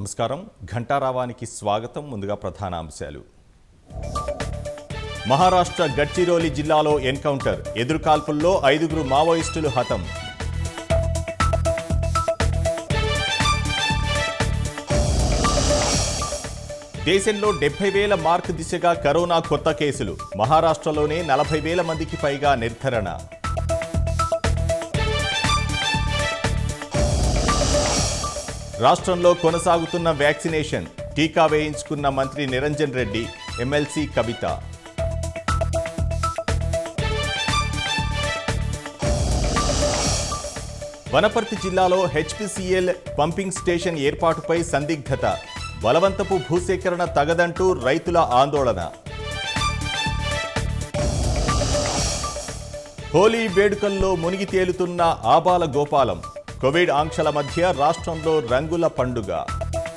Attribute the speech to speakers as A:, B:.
A: నమస్కారం ఘంటారావానికి స్వాగతం ముందుగా ప్రధాన అంశాలు మహారాష్ట్ర గడ్చిరోలి జిల్లాలో ఎన్కౌంటర్ ఎదురుకాల్పుల్లో ఐదుగురు మావోయిస్టులు హతం దేశంలో డెబ్బై వేల మార్క్ దిశగా కరోనా కొత్త కేసులు మహారాష్ట్రలోనే నలభై వేల మందికి పైగా నిర్ధారణ రాష్ట్రంలో కొనసాగుతున్న వ్యాక్సినేషన్ టీకా వేయించుకున్న మంత్రి నిరంజన్ రెడ్డి ఎమ్మెల్సీ కవిత వనపర్తి జిల్లాలో హెచ్పిసిఎల్ పంపింగ్ స్టేషన్ ఏర్పాటుపై సందిగ్ధత బలవంతపు భూసేకరణ తగదంటూ రైతుల ఆందోళన హోలీ వేడుకల్లో మునిగి తేలుతున్న ఆబాల గోపాలం కోవిడ్ ఆంక్షల మధ్య రాష్ట్రంలో రంగుల పండుగ